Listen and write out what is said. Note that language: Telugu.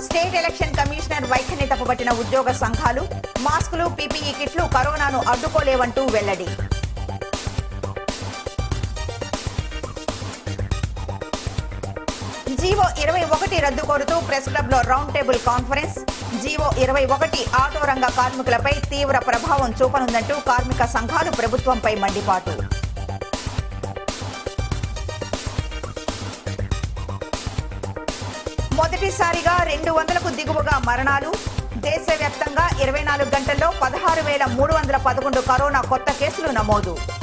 స్టేట్ ఎలక్షన్ కమిషనర్ వైఖరిని తప్పుపట్టిన ఉద్యోగ సంఘాలు మాస్కులు పీపీఈ కిట్లు కరోనాను అడ్డుకోలేవంటూ వెల్లడి జీవో ఇరవై ఒకటి రద్దు కోరుతూ ప్రెస్ క్లబ్ లో రౌండ్ టేబుల్ కాన్ఫరెన్స్ జీవో ఇరవై ఒకటి ఆటో రంగ కార్మికులపై తీవ్ర ప్రభావం చూపనుందంటూ కార్మిక సంఘాలు ప్రభుత్వంపై మండిపాటు మొదటిసారిగా రెండు వందలకు దిగువగా మరణాలు దేశవ్యాప్తంగా ఇరవై నాలుగు గంటల్లో పదహారు వేల మూడు వందల పదకొండు కరోనా కొత్త కేసులు నమోదు